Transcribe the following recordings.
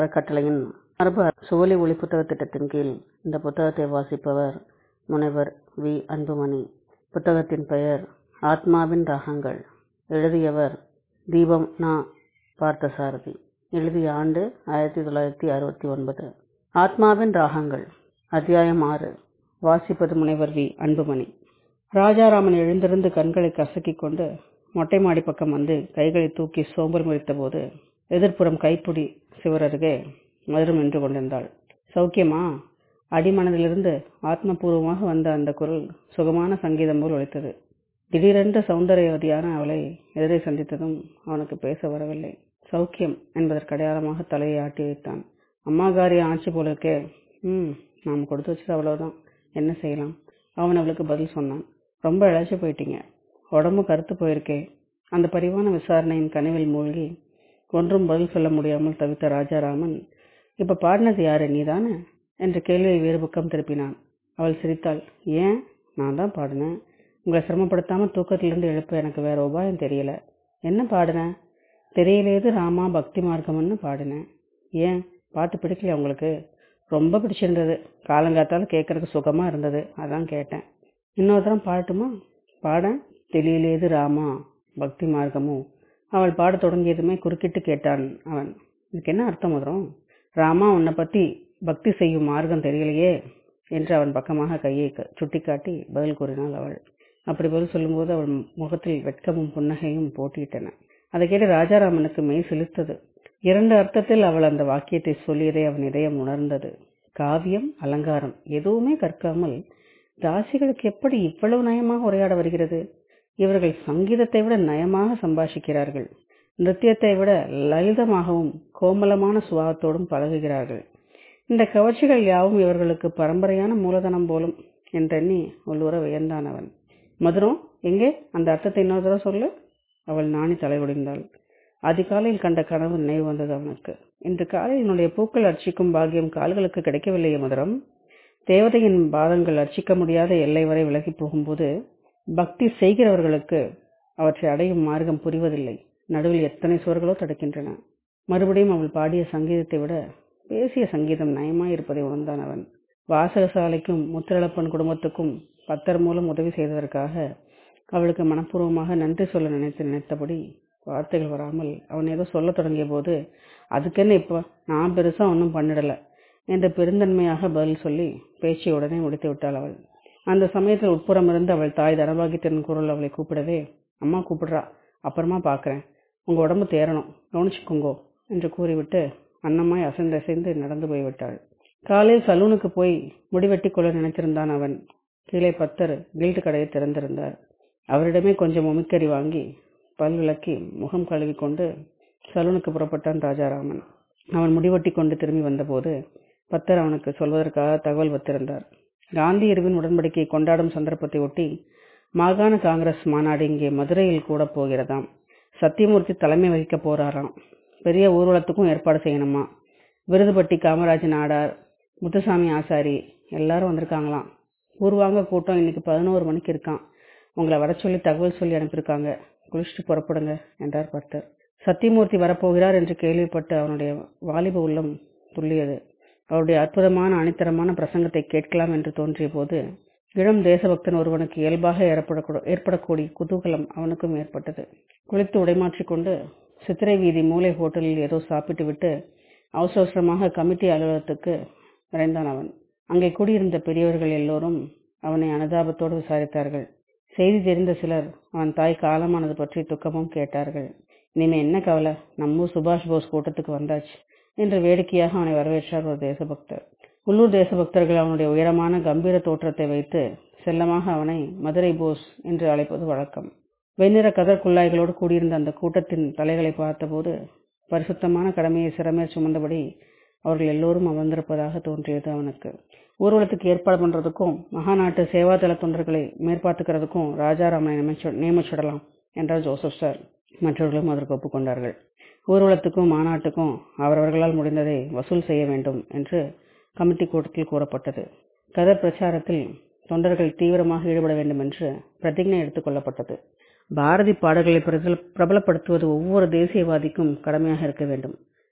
அறக்கட்டளையின் மரபு சோலை ஒளி புத்தக திட்டத்தின் கீழ் இந்த புத்தகத்தை வாசிப்பவர் முனைவர் வி அன்புமணி புத்தகத்தின் பெயர் ஆத்மாவின் ராகங்கள் எழுதியவர் தீபம் நா பார்த்தசாரதி எழுதிய ஆண்டு ஆயிரத்தி தொள்ளாயிரத்தி அறுபத்தி ஒன்பது ஆத்மாவின் ராகங்கள் அத்தியாயம் ஆறு வாசிப்பது முனைவர் வி அன்புமணி ராஜாராமன் எழுந்திருந்து கண்களை கசக்கிக் கொண்டு மொட்டை மாடி பக்கம் வந்து கைகளை தூக்கி சோம்பல் முறித்த போது எதிர்ப்புறம் கைப்பிடி சிவரருகே மதுரம் நின்று கொண்டிருந்தாள் சௌக்கியமா அடிமனதிலிருந்து ஆத்மபூர்வமாக வந்த அந்த குரல் சுகமான சங்கீதம் போல் ஒழித்தது திடீரென்று சௌந்தரியவதியான அவளை எதிரே சந்தித்ததும் அவனுக்கு பேச வரவில்லை சௌக்கியம் என்பதற்கு அடையாளமாக தலையை ஆட்டி வைத்தான் அம்மா காரியம் ஆட்சி போல இருக்கே ம் நாம் கொடுத்து வச்சது அவ்வளவுதான் என்ன செய்யலாம் அவன் அவளுக்கு பதில் சொன்னான் ரொம்ப இழைச்சி போயிட்டீங்க உடம்பு கருத்து போயிருக்கே அந்த பரிவான விசாரணையின் கனவில் மூழ்கி ஒன்றும் பதில் சொல்ல முடியாமல் தவித்த ராஜாராமன் இப்ப பாடினது யாரு நீதானே என்ற கேள்வியை வேறு பக்கம் திருப்பினான் அவள் சிரித்தாள் ஏன் நான் தான் பாடினேன் உங்களை சிரமப்படுத்தாம தூக்கத்திலிருந்து எழுப்ப எனக்கு வேற உபாயம் தெரியல என்ன பாடினேன் தெரியலேது ராமா பக்தி மார்க்கம்னு பாடினேன் ஏன் பாட்டு பிடிக்கல உங்களுக்கு ரொம்ப பிடிச்சிருந்தது காலங்காத்தால கேட்கறதுக்கு சுகமா இருந்தது அதான் கேட்டேன் இன்னொரு தரம் பாடட்டுமா பாட தெரியலேது ராமா பக்தி மார்க்கமோ அவள் பாடத் தொடங்கியதுமே குறுக்கிட்டு கேட்டான் அவன் இதுக்கு என்ன அர்த்தம் முதரும் ராமா உன்னை பத்தி பக்தி செய்யும் மார்க்கம் தெரியலையே என்று அவன் பக்கமாக கையை சுட்டிக்காட்டி பதில் கூறினாள் அவள் அப்படி பதில் சொல்லும்போது அவள் முகத்தில் வெட்கமும் புன்னகையும் போட்டியிட்டன அதை கேட்டு ராஜாராமனுக்கு மெய் சிலிர்த்தது இரண்டு அர்த்தத்தில் அவள் அந்த வாக்கியத்தை சொல்லியதை அவன் இதயம் உணர்ந்தது காவியம் அலங்காரம் எதுவுமே கற்காமல் தாசிகளுக்கு எப்படி இவ்வளவு நயமாக உரையாட வருகிறது இவர்கள் சங்கீதத்தை விட நயமாக சம்பாஷிக்கிறார்கள் நிருத்தியத்தை விட லலிதமாகவும் கோமலமான சுபாவத்தோடும் பழகுகிறார்கள் இந்த கவர்ச்சிகள் யாவும் இவர்களுக்கு பரம்பரையான மூலதனம் போலும் என்றெண்ணி உள்ளுர வியந்தான் அவன் மதுரம் எங்கே அந்த அர்த்தத்தை இன்னொரு தடவை சொல்லு அவள் நாணி தலைவடிந்தாள் அதிகாலையில் கண்ட கனவு நினைவு வந்தது அவனுக்கு இன்று காலையில் என்னுடைய பூக்கள் அர்ச்சிக்கும் பாக்கியம் கால்களுக்கு கிடைக்கவில்லையே மதுரம் தேவதையின் பாதங்கள் அர்ச்சிக்க முடியாத எல்லை வரை விலகி போகும்போது பக்தி செய்கிறவர்களுக்கு அவற்றை அடையும் மார்க்கம் புரிவதில்லை நடுவில் எத்தனை சுவர்களோ தடுக்கின்றன மறுபடியும் அவள் பாடிய சங்கீதத்தை விட பேசிய சங்கீதம் நயமாய் இருப்பதை உணர்ந்தான் அவன் வாசகசாலைக்கும் முத்திரளப்பன் குடும்பத்துக்கும் பத்தர் மூலம் உதவி செய்ததற்காக அவளுக்கு மனப்பூர்வமாக நன்றி சொல்ல நினைத்து நினைத்தபடி வார்த்தைகள் வராமல் அவன் ஏதோ சொல்ல தொடங்கிய போது அதுக்கென்ன இப்போ நான் பெருசா ஒன்றும் பண்ணிடல என்ற பெருந்தன்மையாக பதில் சொல்லி பேச்சை உடனே முடித்து விட்டாள் அவள் அந்த சமயத்தில் உட்புறம் இருந்து அவள் தாய் தனபாகித்தின் குரல் அவளை கூப்பிடவே அம்மா கூப்பிடுறா அப்புறமா பாக்குறேன் உங்க உடம்பு தேரணும் கவனிச்சுக்கோங்கோ என்று கூறிவிட்டு அன்னமாய் அசைந்து அசைந்து நடந்து போய்விட்டாள் காலையில் சலூனுக்கு போய் முடிவெட்டி கொள்ள நினைத்திருந்தான் அவன் கீழே பத்தர் கில்ட் கடையை திறந்திருந்தார் அவரிடமே கொஞ்சம் உமிக்கறி வாங்கி பல் விளக்கி முகம் கழுவி கொண்டு சலூனுக்கு புறப்பட்டான் ராஜாராமன் அவன் முடிவெட்டி கொண்டு திரும்பி வந்தபோது பத்தர் அவனுக்கு சொல்வதற்காக தகவல் வைத்திருந்தார் காந்தி இருவின் உடன்படிக்கை கொண்டாடும் சந்தர்ப்பத்தை ஒட்டி மாகாண காங்கிரஸ் மாநாடு இங்கே மதுரையில் கூட போகிறதாம் சத்தியமூர்த்தி தலைமை வகிக்க போறாராம் பெரிய ஊர்வலத்துக்கும் ஏற்பாடு செய்யணுமா விருதுபட்டி காமராஜ் நாடார் முத்துசாமி ஆசாரி எல்லாரும் வந்திருக்காங்களாம் பூர்வாங்க கூட்டம் இன்னைக்கு பதினோரு மணிக்கு இருக்கான் உங்களை வர சொல்லி தகவல் சொல்லி அனுப்பியிருக்காங்க குளிச்சுட்டு புறப்படுங்க என்றார் பத்தர் சத்தியமூர்த்தி வரப்போகிறார் என்று கேள்விப்பட்டு அவனுடைய வாலிப உள்ளம் துள்ளியது அவருடைய அற்புதமான அணித்தரமான பிரசங்கத்தை கேட்கலாம் என்று தோன்றிய போது இளம் தேசபக்தன் ஒருவனுக்கு இயல்பாக ஏற்படக்கூடிய குதூகலம் அவனுக்கும் ஏற்பட்டது குளித்து உடைமாற்றிக் கொண்டு சித்திரை வீதி மூளை ஹோட்டலில் ஏதோ சாப்பிட்டு விட்டு அவசர அவசரமாக கமிட்டி அலுவலகத்துக்கு விரைந்தான் அவன் அங்கே கூடியிருந்த பெரியவர்கள் எல்லோரும் அவனை அனுதாபத்தோடு விசாரித்தார்கள் செய்தி தெரிந்த சிலர் அவன் தாய் காலமானது பற்றி துக்கமும் கேட்டார்கள் இனிமே என்ன கவலை நம்மூர் சுபாஷ் போஸ் கூட்டத்துக்கு வந்தாச்சு என்று வேடிக்கையாக அவனை வரவேற்றார் ஒரு தேசபக்தர் உள்ளூர் தேசபக்தர்கள் அவனுடைய உயரமான கம்பீர தோற்றத்தை வைத்து செல்லமாக அவனை மதுரை போஸ் என்று அழைப்பது வழக்கம் வெண்ணிற கதர் குள்ளாய்களோடு கூடியிருந்த அந்த கூட்டத்தின் தலைகளை பார்த்தபோது பரிசுத்தமான கடமையை சிறமேற் சுமந்தபடி அவர்கள் எல்லோரும் அமர்ந்திருப்பதாக தோன்றியது அவனுக்கு ஊர்வலத்துக்கு ஏற்பாடு பண்றதுக்கும் மகாநாட்டு சேவாதள தொண்டர்களை மேற்பார்த்துக்கிறதுக்கும் ராஜாராமனை நியமிச்சுடலாம் என்றார் ஜோசப் சார் மற்றவர்களும் அதற்கு ஒப்புக்கொண்டார்கள் ஊர்வலத்துக்கும் மாநாட்டுக்கும் அவரவர்களால் முடிந்ததை வசூல் செய்ய வேண்டும் என்று கமிட்டி கூட்டத்தில் கூறப்பட்டது கதர் பிரச்சாரத்தில் தொண்டர்கள் தீவிரமாக ஈடுபட வேண்டும் என்று பிரதிஜை எடுத்துக் கொள்ளப்பட்டது பாரதி பாடல்களை பிரபலப்படுத்துவது ஒவ்வொரு தேசியவாதிக்கும் கடமையாக இருக்க வேண்டும்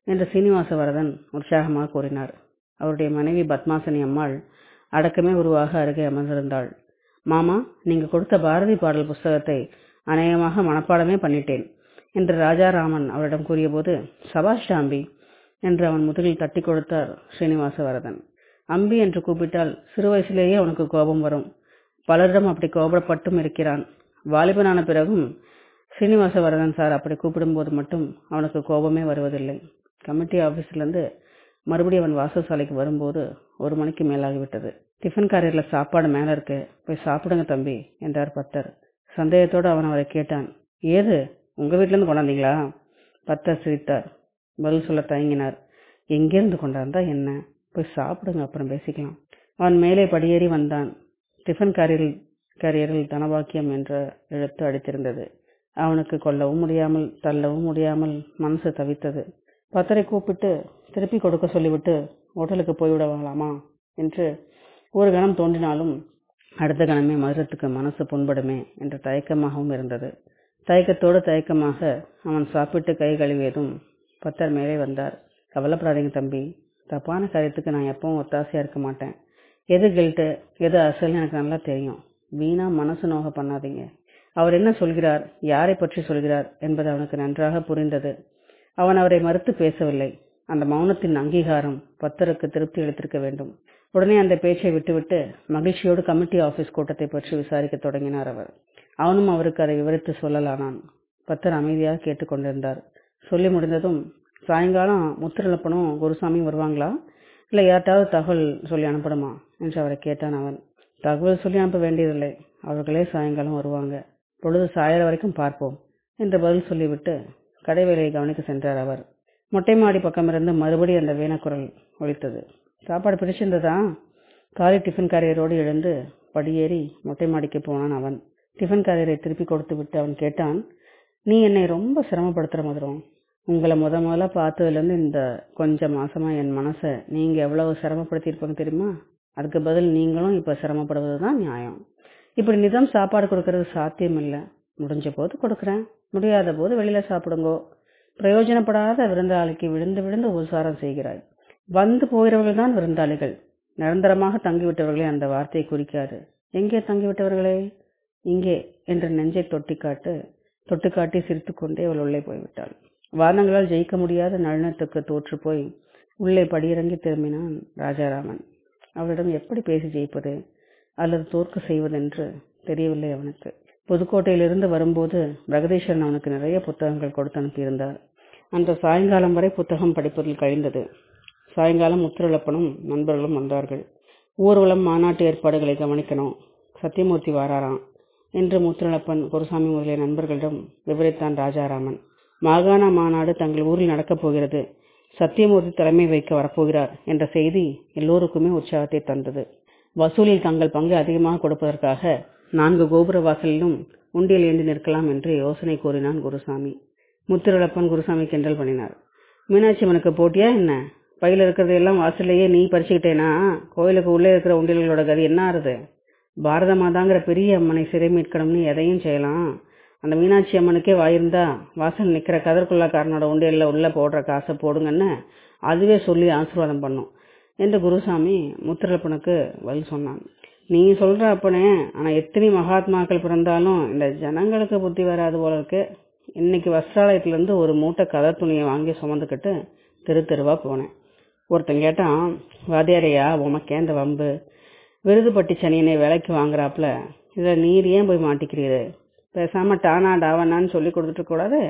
என்று சீனிவாசவரதன் உற்சாகமாக கூறினார் அவருடைய மனைவி பத்மாசனி அம்மாள் அடக்கமே உருவாக அருகே அமர்ந்திருந்தாள் மாமா நீங்க கொடுத்த பாரதி பாடல் புஸ்தகத்தை அநேகமாக மனப்பாடமே பண்ணிட்டேன் என்று ராஜாராமன் அவரிடம் கூறியபோது சபாஷ் அம்பி என்று அவன் முதுகில் தட்டி கொடுத்தார் ஸ்ரீனிவாசவரதன் அம்பி என்று கூப்பிட்டால் சிறு வயசிலேயே அவனுக்கு கோபம் வரும் பலரிடம் அப்படி கோபப்பட்டும் இருக்கிறான் வாலிபனான பிறகும் ஸ்ரீனிவாசவரதன் சார் அப்படி கூப்பிடும்போது மட்டும் அவனுக்கு கோபமே வருவதில்லை கமிட்டி ஆபீஸ்லேருந்து மறுபடியும் அவன் வாசசாலைக்கு வரும்போது ஒரு மணிக்கு மேலாகிவிட்டது டிஃபன் காரியர்ல சாப்பாடு மேல இருக்கு போய் சாப்பிடுங்க தம்பி என்றார் பத்தர் சந்தேகத்தோடு அவன் அவரை கேட்டான் ஏது உங்க வீட்ல இருந்து கொண்டாந்தீங்களா பத்தர் சிரித்தார் பதில் சொல்ல தயங்கினார் எங்கிருந்து கொண்டாந்தா என்ன போய் சாப்பிடுங்க அப்புறம் பேசிக்கலாம் அவன் மேலே படியேறி வந்தான் டிஃபன் காரியரில் காரியரில் தனபாக்கியம் என்ற எழுத்து அடித்திருந்தது அவனுக்கு கொல்லவும் முடியாமல் தள்ளவும் முடியாமல் மனசு தவித்தது பத்தரை கூப்பிட்டு திருப்பி கொடுக்க சொல்லிவிட்டு ஹோட்டலுக்கு போய்விடலாமா என்று ஒரு கணம் தோன்றினாலும் அடுத்த கணமே மதுரத்துக்கு மனசு புண்படுமே என்ற தயக்கமாகவும் இருந்தது தயக்கத்தோடு தயக்கமாக அவன் சாப்பிட்டு கை கழுவியதும் பத்தர் மேலே வந்தார் கவலைப்படாதீங்க தம்பி தப்பான காரியத்துக்கு நான் எப்பவும் ஒத்தாசையா இருக்க மாட்டேன் எது கில்ட்டு எது அசல் எனக்கு நல்லா தெரியும் வீணா மனசு நோக பண்ணாதீங்க அவர் என்ன சொல்கிறார் யாரை பற்றி சொல்கிறார் என்பது அவனுக்கு நன்றாக புரிந்தது அவன் அவரை மறுத்து பேசவில்லை அந்த மௌனத்தின் அங்கீகாரம் பத்தருக்கு திருப்தி அளித்திருக்க வேண்டும் உடனே அந்த பேச்சை விட்டுவிட்டு மகிழ்ச்சியோடு கமிட்டி ஆபீஸ் கூட்டத்தை பற்றி விசாரிக்க தொடங்கினார் அவர் அவனும் அவருக்கு அதை விவரித்து சொல்லலானான் பத்தர் அமைதியாக கேட்டுக்கொண்டிருந்தார் சொல்லி முடிந்ததும் சாயங்காலம் முத்திரலப்பனும் குருசாமியும் வருவாங்களா இல்லை யார்ட்டாவது தகவல் சொல்லி அனுப்பணுமா என்று அவரை கேட்டான் அவன் தகவல் சொல்லி அனுப்ப வேண்டியதில்லை அவர்களே சாயங்காலம் வருவாங்க பொழுது சாயற வரைக்கும் பார்ப்போம் என்று பதில் சொல்லிவிட்டு கடை வேலையை கவனிக்க சென்றார் அவர் மொட்டை மாடி பக்கமிருந்து மறுபடி அந்த வீணக்குரல் ஒழித்தது சாப்பாடு பிடிச்சிருந்ததா காலை டிஃபன் காரியரோடு எழுந்து படியேறி மொட்டை மாடிக்கு போனான் அவன் டிஃபன் காரியரை திருப்பி கொடுத்து விட்டு அவன் கேட்டான் நீ என்னை ரொம்ப சிரமப்படுத்துற மதுரம் உங்களை முத முதல்ல பார்த்ததுலேருந்து இந்த கொஞ்சம் மாசமா என் மனசை நீங்க எவ்வளவு சிரமப்படுத்தியிருப்பாங்க தெரியுமா அதுக்கு பதில் நீங்களும் இப்ப சிரமப்படுவது தான் நியாயம் இப்படி நிதம் சாப்பாடு கொடுக்கறது சாத்தியம் இல்லை முடிஞ்ச போது கொடுக்குறேன் முடியாத போது வெளியில சாப்பிடுங்கோ பிரயோஜனப்படாத விருந்தாளிக்கு விழுந்து விழுந்து உபசாரம் செய்கிறாய் வந்து போகிறவர்கள் தான் விருந்தாளிகள் நிரந்தரமாக தங்கிவிட்டவர்களே அந்த வார்த்தையை குறிக்காது எங்கே தங்கிவிட்டவர்களே இங்கே என்று நெஞ்சை தொட்டிக்காட்டு தொட்டுக்காட்டி சிரித்துக்கொண்டே அவள் உள்ளே போய்விட்டாள் வாதங்களால் ஜெயிக்க முடியாத நளினத்துக்கு தோற்று போய் உள்ளே படியிறங்கி திரும்பினான் ராஜாராமன் அவளிடம் எப்படி பேசி ஜெயிப்பது அல்லது தோற்க செய்வதென்று தெரியவில்லை அவனுக்கு புதுக்கோட்டையிலிருந்து வரும்போது பிரகதீஸ்வரன் அவனுக்கு நிறைய புத்தகங்கள் கொடுத்து அனுப்பியிருந்தார் அந்த சாயங்காலம் வரை புத்தகம் படிப்பதில் கழிந்தது சாயங்காலம் முத்திரலப்பனும் நண்பர்களும் வந்தார்கள் ஊர்வலம் மாநாட்டு ஏற்பாடுகளை கவனிக்கணும் சத்தியமூர்த்தி வாராராம் என்று முத்திரலப்பன் குருசாமி முதலிய நண்பர்களிடம் விவரித்தான் ராஜாராமன் மாகாண மாநாடு தங்கள் ஊரில் நடக்கப் போகிறது சத்தியமூர்த்தி தலைமை வைக்க வரப்போகிறார் என்ற செய்தி எல்லோருக்குமே உற்சாகத்தை தந்தது வசூலில் தங்கள் பங்கு அதிகமாக கொடுப்பதற்காக நான்கு கோபுர வாசலிலும் உண்டியல் ஏந்தி நிற்கலாம் என்று யோசனை கூறினான் குருசாமி முத்திரலப்பன் குருசாமி கிண்டல் பண்ணினார் மீனாட்சி அவனுக்கு போட்டியா என்ன பையில இருக்கிறதையெல்லாம் வாசல்லையே நீ பறிச்சுக்கிட்டேனா கோயிலுக்கு உள்ளே இருக்கிற உண்டியல்களோட கதி என்ன ஆறுது பாரத மாதாங்கிற பெரிய அம்மனை சிறை மீட்கணும்னு எதையும் செய்யலாம் அந்த மீனாட்சி அம்மனுக்கே வாயிருந்தா வாசல் நிக்கிற கதற்குள்ளாக்காரனோட உண்டியல்ல உள்ள போடுற காசை போடுங்கன்னு அதுவே சொல்லி ஆசீர்வாதம் பண்ணும் என்று குருசாமி முத்திரலப்பனுக்கு பதில் சொன்னான் நீ சொல்ற அப்பனே ஆனா எத்தனை மகாத்மாக்கள் பிறந்தாலும் இந்த ஜனங்களுக்கு புத்தி வராது போல இருக்கு இன்னைக்கு வஸ்திராலயத்துல இருந்து ஒரு மூட்டை கதர் துணியை வாங்கி சுமந்துக்கிட்டு தெரு தெருவா போனேன் ஒருத்தன் கேட்டான் வாதியாரையா உமக்கே இந்த வம்பு விருதுப்பட்டி சனியனை விலைக்கு வாங்குறாப்புல இதுல நீர் ஏன் போய் மாட்டிக்கிறீரு பேசாம டானா டாவனான்னு சொல்லி கொடுத்துட்டு கூடாது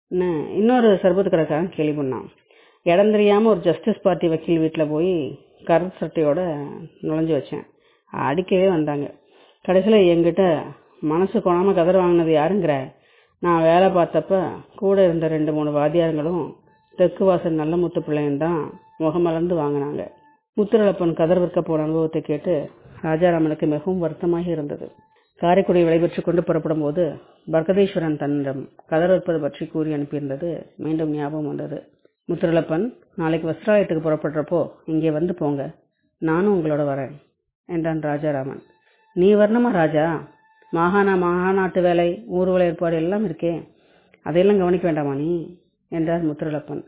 இன்னொரு சர்பத்து கடைக்காரன் கேள்வி பண்ணான் இடம் தெரியாம ஒரு ஜஸ்டிஸ் பார்ட்டி வக்கீல் வீட்டுல போய் கருத்து சட்டையோட நுழைஞ்சு வச்சேன் அடிக்கவே வந்தாங்க கடைசியில என்கிட்ட மனசு கொணாம கதர் வாங்கினது யாருங்கிற நான் வேலை பார்த்தப்ப கூட இருந்த ரெண்டு மூணு வாத்தியாருங்களும் தெற்கு வாசல் நல்ல முத்து பிள்ளையும் தான் முகமலர்ந்து வாங்கினாங்க முத்துரளப்பன் கதர் விற்க போன அனுபவத்தை கேட்டு ராஜாராமனுக்கு மிகவும் வருத்தமாக இருந்தது காரைக்குடி விடைபெற்றுக் கொண்டு புறப்படும் போது பர்கதீஸ்வரன் தன்னிடம் கதர் விற்பது பற்றி கூறி அனுப்பியிருந்தது மீண்டும் ஞாபகம் வந்தது முத்துரளப்பன் நாளைக்கு வஸ்திராலயத்துக்கு புறப்படுறப்போ இங்கே வந்து போங்க நானும் உங்களோட வரேன் என்றான் ராஜாராமன் நீ வரணுமா ராஜா மாகாண மாநாட்டு வேலை ஊர்வல ஏற்பாடு எல்லாம் இருக்கே அதையெல்லாம் கவனிக்க வேண்டாமா நீ என்றார் முத்துரளப்பன்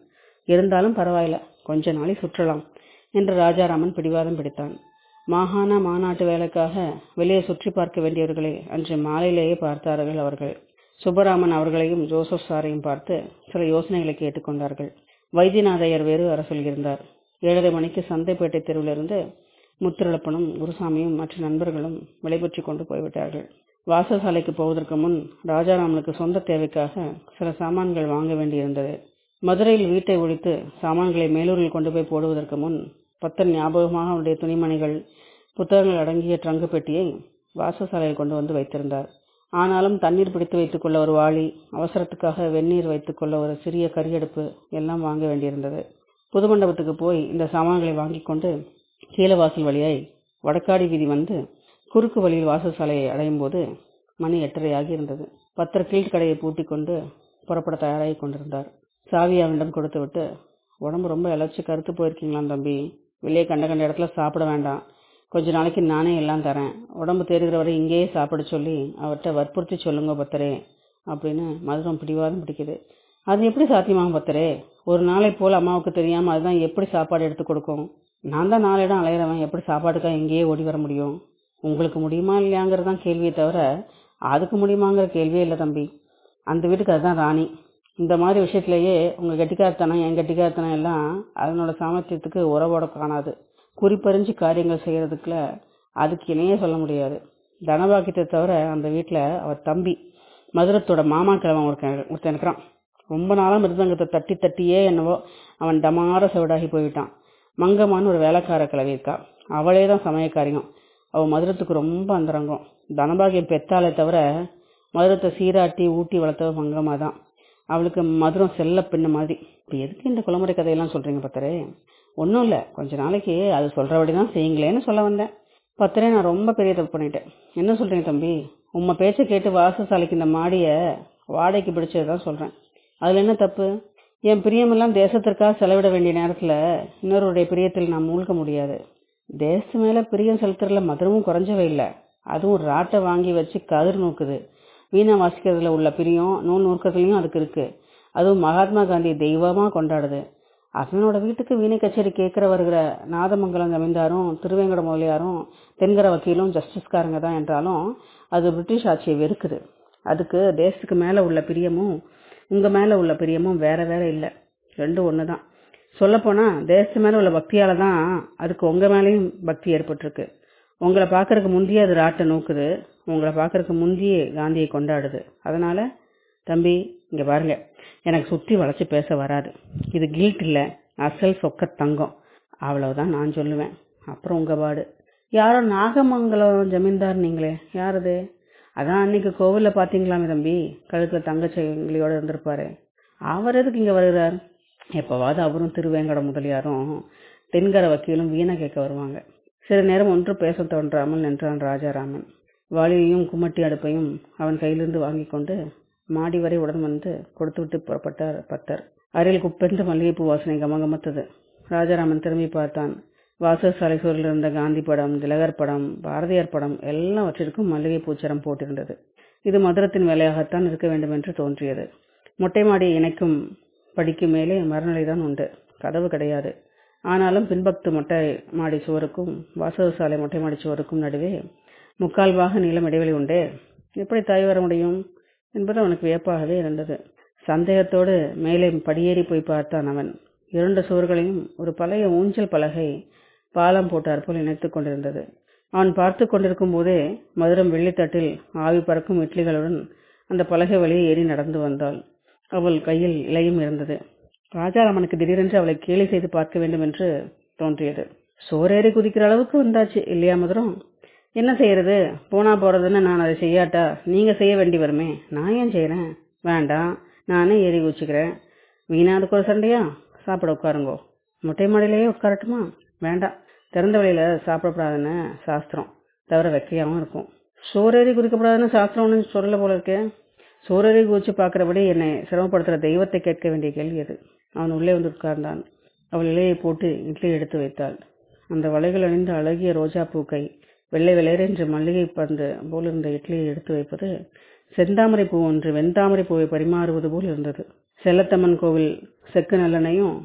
இருந்தாலும் பரவாயில்ல கொஞ்ச நாளை சுற்றலாம் என்று ராஜாராமன் பிடிவாதம் பிடித்தான் மாகாண மாநாட்டு வேலைக்காக வெளியே சுற்றி பார்க்க வேண்டியவர்களை அன்று மாலையிலேயே பார்த்தார்கள் அவர்கள் சுப்பராமன் அவர்களையும் ஜோசப் சாரையும் பார்த்து சில யோசனைகளை கேட்டுக்கொண்டார்கள் வைத்தியநாதையர் வேறு வர சொல்லியிருந்தார் ஏழரை மணிக்கு சந்தைப்பேட்டை தெருவிலிருந்து முத்திரளப்பனும் குருசாமியும் மற்ற நண்பர்களும் விளைபற்றி கொண்டு போய்விட்டார்கள் வாசசாலைக்கு போவதற்கு முன் ராஜாராமனுக்கு சொந்த தேவைக்காக சில சாமான்கள் வாங்க வேண்டியிருந்தது மதுரையில் வீட்டை ஒழித்து சாமான்களை மேலூரில் கொண்டு போய் போடுவதற்கு முன் பத்தன் ஞாபகமாக அவனுடைய துணிமணிகள் புத்தகங்கள் அடங்கிய ட்ரங்கு பெட்டியை வாசசாலையில் கொண்டு வந்து வைத்திருந்தார் ஆனாலும் தண்ணீர் பிடித்து வைத்துக் கொள்ள ஒரு வாளி அவசரத்துக்காக வெந்நீர் வைத்துக் கொள்ள ஒரு சிறிய கரியடுப்பு எல்லாம் வாங்க வேண்டியிருந்தது புது மண்டபத்துக்கு போய் இந்த சாமான்களை வாங்கிக் கொண்டு கீழவாசல் வழியாய் வடக்காடி வீதி வந்து குறுக்கு வழியில் வாசசாலையை அடையும் போது மணி எட்டரை ஆகியிருந்தது பத்தர் கீழ்கடையை பூட்டி கொண்டு புறப்பட தயாராகி கொண்டிருந்தார் சாவி அவனிடம் கொடுத்து விட்டு உடம்பு ரொம்ப இழைச்சி கருத்து போயிருக்கீங்களாம் தம்பி வெளியே கண்ட கண்ட இடத்துல சாப்பிட வேண்டாம் கொஞ்ச நாளைக்கு நானே எல்லாம் தரேன் உடம்பு தேறுகிற வரை இங்கேயே சாப்பிட சொல்லி அவர்கிட்ட வற்புறுத்தி சொல்லுங்க பத்தரே அப்படின்னு மதுரம் பிடிவாதம் பிடிக்குது அது எப்படி சாத்தியமாகும் பத்தரே ஒரு நாளை போல் அம்மாவுக்கு தெரியாம அதுதான் எப்படி சாப்பாடு எடுத்து கொடுக்கும் நான் தான் நாலு இடம் அலையிறவன் எப்படி சாப்பாட்டுக்காக இங்கேயே ஓடி வர முடியும் உங்களுக்கு முடியுமா இல்லையாங்கிறது தான் கேள்வியை தவிர அதுக்கு முடியுமாங்கிற கேள்வியே இல்லை தம்பி அந்த வீட்டுக்கு அதுதான் ராணி இந்த மாதிரி விஷயத்திலேயே உங்க கெட்டிக்காரத்தனம் என் கெட்டிக்காரத்தனம் எல்லாம் அதனோட சாமர்த்தியத்துக்கு உறவோட காணாது குறிப்பறிஞ்சு காரியங்கள் செய்யறதுக்குல அதுக்கு இணையே சொல்ல முடியாது தனபாக்கியத்தை தவிர அந்த வீட்டில் அவர் தம்பி மதுரத்தோட மாமா கிழவன் ஒருத்தன் இருக்கிறான் ரொம்ப நாளாக மிருதங்கத்தை தட்டி தட்டியே என்னவோ அவன் டமார செவிடாகி போயிட்டான் மங்கம்மான்னு ஒரு வேலைக்கார கிழவி இருக்கா அவளே தான் சமயக்காரியம் அவள் மதுரத்துக்கு ரொம்ப அந்தரங்கம் தனபாகியம் பெத்தாலே தவிர மதுரத்தை சீராட்டி ஊட்டி வளர்த்தவ மங்கம்மா தான் அவளுக்கு மதுரம் செல்ல பெண்ணு மாதிரி இப்போ எதுக்கு இந்த குளமுறை கதையெல்லாம் சொல்றீங்க பத்தரே ஒன்றும் இல்லை கொஞ்ச நாளைக்கு அது சொல்றபடி தான் செய்யுங்களேன்னு சொல்ல வந்தேன் பத்தரே நான் ரொம்ப பெரிய தப்பு பண்ணிட்டேன் என்ன சொல்றீங்க தம்பி உம்ம பேச்சை கேட்டு வாசசாலைக்கு இந்த மாடியை வாடகைக்கு பிடிச்சதுதான் சொல்றேன் அதுல என்ன தப்பு என் பிரியமெல்லாம் தேசத்திற்காக செலவிட வேண்டிய நேரத்துல இன்னொருடைய பிரியத்தில் நான் மூழ்க முடியாது தேசத்து மேல பிரியம் செலுத்துறதுல மதுரமும் குறைஞ்சவே இல்லை அதுவும் ராட்டை வாங்கி வச்சு கதிர் நோக்குது வீணா வாசிக்கிறதுல உள்ள பிரியம் நூல் நூற்கத்துலயும் அதுக்கு இருக்கு அதுவும் மகாத்மா காந்தி தெய்வமா கொண்டாடுது அதனோட வீட்டுக்கு வீணை கச்சேரி கேட்கிற வருகிற நாதமங்கலம் ஜமீன்தாரும் திருவேங்கட முதலியாரும் தென்கர வக்கீலும் ஜஸ்டிஸ்காரங்க தான் என்றாலும் அது பிரிட்டிஷ் ஆட்சியை வெறுக்குது அதுக்கு தேசத்துக்கு மேல உள்ள பிரியமும் உங்க மேல உள்ள பிரியமும் வேற வேற இல்ல ரெண்டும் ஒண்ணுதான் சொல்ல போனா தேசத்து மேல உள்ள பக்தியால தான் அதுக்கு உங்க மேலயும் பக்தி ஏற்பட்டிருக்கு உங்களை பாக்குறதுக்கு முந்தைய அது ராட்டை நோக்குது உங்களை பாக்குறதுக்கு முந்தைய காந்தியை கொண்டாடுது அதனால தம்பி இங்க பாருங்க எனக்கு சுத்தி வளைச்சு பேச வராது இது கில்ட் இல்ல அசல் சொக்க தங்கம் அவ்வளவுதான் நான் சொல்லுவேன் அப்புறம் உங்க பாடு யாரோ நாகமங்கலம் ஜமீன்தார் நீங்களே யாரது அதான் அன்னைக்கு கோவில்ல பாத்தீங்களாமே தம்பி கழுத்துல தங்கச்செங்கிலியோட இருந்திருப்பாரு அவர் எதுக்கு இங்க வருகிறார் எப்பவாவது அவரும் திருவேங்கட முதலியாரும் தென்கர வக்கீலும் வீணா கேட்க வருவாங்க சில நேரம் ஒன்று பேச தோன்றாமல் நின்றான் ராஜாராமன் வாளியையும் கும்மட்டி அடுப்பையும் அவன் கையிலிருந்து வாங்கி கொண்டு மாடி வரை உடன் வந்து கொடுத்துவிட்டு புறப்பட்டார் பத்தர் அருகில் குப்பென்று மல்லிகைப்பூ வாசனை கமகமத்தது ராஜாராமன் திரும்பி பார்த்தான் வாசசாலை சூழலில் இருந்த காந்தி படம் திலகர் படம் பாரதியார் படம் எல்லாவற்றிற்கும் மல்லிகை பூச்சரம் போட்டிருந்தது இது மதுரத்தின் வேலையாகத்தான் இருக்க வேண்டும் என்று தோன்றியது மொட்டை மாடியை இணைக்கும் படிக்கு மேலே மரநிலைதான் உண்டு கதவு கிடையாது ஆனாலும் பின்பக்து மொட்டை மாடி சுவருக்கும் வாசகசாலை மொட்டை மாடி சுவருக்கும் நடுவே முக்கால் பாக நீளம் இடைவெளி உண்டே எப்படி தாய் வர முடியும் என்பது அவனுக்கு வியப்பாகவே இருந்தது சந்தேகத்தோடு மேலே படியேறி போய் பார்த்தான் அவன் இரண்டு சுவர்களையும் ஒரு பழைய ஊஞ்சல் பலகை பாலம் போட்டார் போல் இணைத்துக் கொண்டிருந்தது அவன் பார்த்து கொண்டிருக்கும் போதே மதுரம் வெள்ளித்தட்டில் ஆவி பறக்கும் இட்லிகளுடன் அந்த பலகை வழியே ஏறி நடந்து வந்தாள் அவள் கையில் இலையும் இருந்தது ராஜாராமனுக்கு திடீரென்று அவளை கேலி செய்து பார்க்க வேண்டும் என்று தோன்றியது சோறேறி குதிக்கிற அளவுக்கு வந்தாச்சு இல்லையா மதுரம் என்ன செய்யறது போனா போறதுன்னு நான் அதை செய்யாட்டா நீங்க செய்ய வேண்டி வருமே நான் ஏன் செய்யறேன் வேண்டாம் நானே ஏறி குச்சிக்கிறேன் வீணா அதுக்கு ஒரு சண்டையா சாப்பிட உட்காருங்கோ மொட்டை மாடியிலேயே உட்காரட்டுமா வேண்டாம் திறந்த வழியில சாப்பிடக்கூடாதுன்னு சாஸ்திரம் தவிர வெக்கையாவும் இருக்கும் சோறேறி குதிக்கப்படாதுன்னு சாஸ்திரம் ஒன்றும் சொல்லல போல இருக்கே சோறேறி குதிச்சு பார்க்கறபடி என்னை சிரமப்படுத்துற தெய்வத்தை கேட்க வேண்டிய கேள்வி அது அவன் உள்ளே வந்து உட்கார்ந்தான் அவள் இலையை போட்டு இட்லி எடுத்து வைத்தாள் அந்த வளைகள் அணிந்த அழகிய ரோஜா பூக்கை வெள்ளை வெள்ளையரென்று மல்லிகை பந்து போல் இருந்த இட்லியை எடுத்து வைப்பது செந்தாமரை பூ ஒன்று வெண்தாமரை பூவை பரிமாறுவது போல் இருந்தது செல்லத்தம்மன் கோவில் செக்கு நல்லெண்ணையும்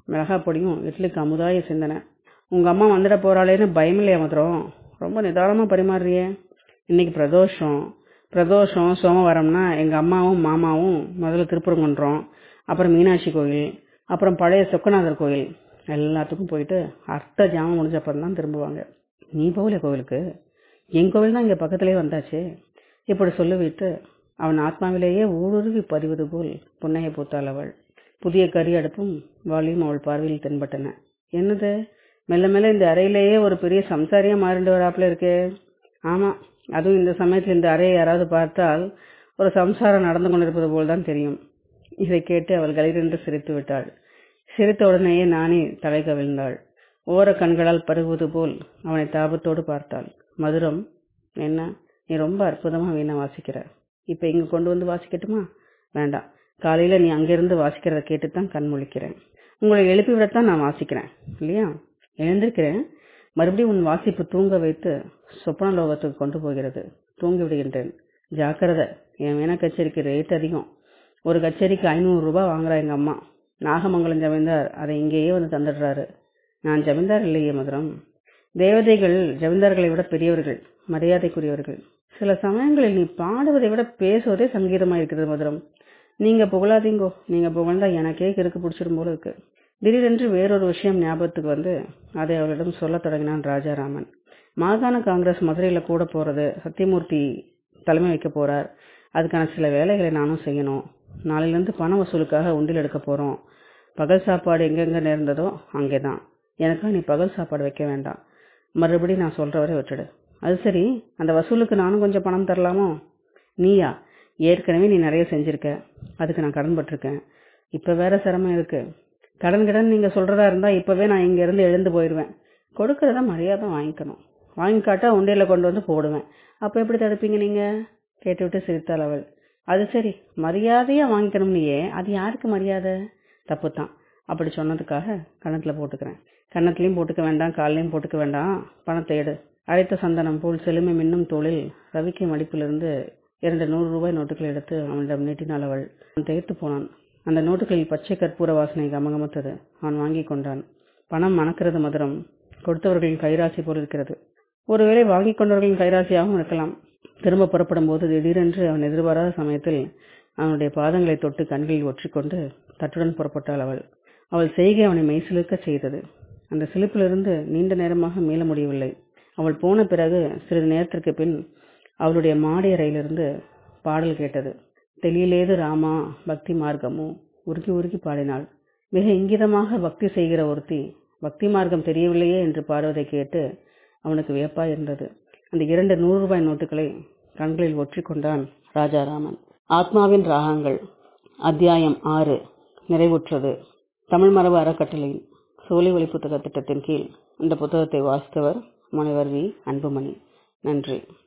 மிளகா பொடியும் இட்லிக்கு அமுதாய சிந்தனை உங்க அம்மா வந்துட போறாளேன்னு பயமில்லையா மதுரம் ரொம்ப நிதானமா பரிமாறுறியே இன்னைக்கு பிரதோஷம் பிரதோஷம் சோமவாரம்னா எங்க அம்மாவும் மாமாவும் முதல்ல திருப்பரங்குன்றம் அப்புறம் மீனாட்சி கோயில் அப்புறம் பழைய சொக்கநாதர் கோயில் எல்லாத்துக்கும் போயிட்டு அர்த்த ஜாமம் முடிஞ்ச அப்புறம் தான் திரும்புவாங்க நீ போகல கோவிலுக்கு என் கோவில் தான் இங்க பக்கத்திலே வந்தாச்சு இப்படி சொல்லிவிட்டு அவன் ஆத்மாவிலேயே ஊடுருவி பதிவது போல் புன்னையை பூத்தாள் அவள் புதிய கறி அடுப்பும் வாளியும் அவள் பார்வையில் தென்பட்டன என்னது மெல்ல மெல்ல இந்த அறையிலேயே ஒரு பெரிய சம்சாரியா மாறிண்டு வராப்புல இருக்கே ஆமா அதுவும் இந்த சமயத்தில் இந்த அறையை யாராவது பார்த்தால் ஒரு சம்சாரம் நடந்து கொண்டிருப்பது போல் தான் தெரியும் இதை கேட்டு அவள் கலிரென்று சிரித்து விட்டாள் சிரித்த உடனேயே நானே தலை கவிழ்ந்தாள் ஓர கண்களால் பருகுவது போல் அவனை தாபத்தோடு பார்த்தாள் மதுரம் என்ன நீ ரொம்ப அற்புதமா வீணா வாசிக்கிற இப்ப இங்க கொண்டு வந்து வாசிக்கட்டுமா வேண்டாம் காலையில நீ அங்கிருந்து வாசிக்கிறத கேட்டுத்தான் கண் முழிக்கிறேன் உங்களை எழுப்பி விடத்தான் நான் வாசிக்கிறேன் இல்லையா எழுந்திருக்கிறேன் மறுபடியும் உன் வாசிப்பு தூங்க வைத்து சொப்பன லோகத்துக்கு கொண்டு போகிறது தூங்கி விடுகின்றேன் ஜாக்கிரதை என் வீணா கச்சேரிக்கு ரேட் அதிகம் ஒரு கச்சேரிக்கு ஐநூறு ரூபாய் வாங்குறா எங்க அம்மா நாகமங்கலம் ஜமீன்தார் அதை இங்கேயே வந்து தந்துடுறாரு நான் ஜமீன்தார் இல்லையே மதுரம் தேவதைகள் ஜமீன்தார்களை விட பெரியவர்கள் மரியாதைக்குரியவர்கள் சில சமயங்களில் நீ பாடுவதை விட பேசுவதே சங்கீதமா இருக்கிறது மதுரம் நீங்க புகழாதீங்கோ நீங்க புகழ்ந்தா எனக்கே கிறுக்கு பிடிச்சிடும் போல இருக்கு திடீரென்று வேறொரு விஷயம் ஞாபகத்துக்கு வந்து அதை அவளிடம் சொல்லத் தொடங்கினான் ராஜாராமன் மாகாண காங்கிரஸ் மதுரையில கூட போறது சத்தியமூர்த்தி தலைமை வைக்க போறார் அதுக்கான சில வேலைகளை நானும் செய்யணும் நாளையிலிருந்து பண வசூலுக்காக உண்டில் எடுக்க போறோம் பகல் சாப்பாடு எங்கெங்க நேர்ந்ததோ அங்கேதான் எனக்கா நீ பகல் சாப்பாடு வைக்க வேண்டாம் மறுபடி நான் சொல்ற வரை விட்டுடு அது சரி அந்த வசூலுக்கு நானும் கொஞ்சம் பணம் தரலாமோ நீயா ஏற்கனவே நீ நிறைய செஞ்சிருக்க அதுக்கு நான் கடன் பட்டிருக்கேன் இப்ப வேற சிரமம் இருக்கு கடன் கடன் நீங்க சொல்றதா இருந்தா இப்பவே நான் இங்க இருந்து எழுந்து போயிடுவேன் கொடுக்கறத மரியாதை வாங்கிக்கணும் வாங்கி காட்டா உண்டையில கொண்டு வந்து போடுவேன் அப்ப எப்படி தடுப்பீங்க நீங்க கேட்டுவிட்டு சிரித்தாள் அவள் அது சரி மரியாதையா வாங்கிக்கணும் நீயே அது யாருக்கு மரியாதை தப்பு தான் அப்படி சொன்னதுக்காக கணத்துல போட்டுக்கிறேன் கன்னத்திலையும் போட்டுக்க வேண்டாம் காலையும் போட்டுக்க வேண்டாம் பணத்தை எடு அரைத்த சந்தனம் போல் செழுமை மின்னும் தோளில் ரவிக்கு மடிப்பிலிருந்து இரண்டு நூறு ரூபாய் நோட்டுகளை எடுத்து அவனிடம் நீட்டினாள் அவள் அவன் திகைத்து போனான் அந்த நோட்டுகளில் பச்சை கற்பூர வாசனை கமகமத்தது அவன் வாங்கி கொண்டான் பணம் மணக்கிறது மதுரம் கொடுத்தவர்களின் கைராசி போல் இருக்கிறது ஒருவேளை வாங்கி கொண்டவர்களின் கைராசியாகவும் இருக்கலாம் திரும்ப புறப்படும் போது திடீரென்று அவன் எதிர்பாராத சமயத்தில் அவனுடைய பாதங்களை தொட்டு கண்களில் ஒற்றிக்கொண்டு தட்டுடன் புறப்பட்டாள் அவள் அவள் செய்கை அவனை மெய்சிலிருக்க செய்தது அந்த சிலிப்பிலிருந்து நீண்ட நேரமாக மீள முடியவில்லை அவள் போன பிறகு சிறிது நேரத்திற்கு பின் அவளுடைய மாடி அறையிலிருந்து பாடல் கேட்டது தெளியலேது ராமா பக்தி மார்க்கமோ உருக்கி உருக்கி பாடினாள் மிக இங்கிதமாக பக்தி செய்கிற ஒருத்தி பக்தி மார்க்கம் தெரியவில்லையே என்று பாடுவதை கேட்டு அவனுக்கு வியப்பாய் இருந்தது அந்த இரண்டு நூறு ரூபாய் நோட்டுகளை கண்களில் ஒற்றிக் கொண்டான் ராஜாராமன் ஆத்மாவின் ராகங்கள் அத்தியாயம் ஆறு நிறைவுற்றது தமிழ் மரபு அறக்கட்டளையின் சோலை ஒளி புத்தக திட்டத்தின் கீழ் இந்த புத்தகத்தை வாசித்தவர் முனைவர் வி அன்புமணி நன்றி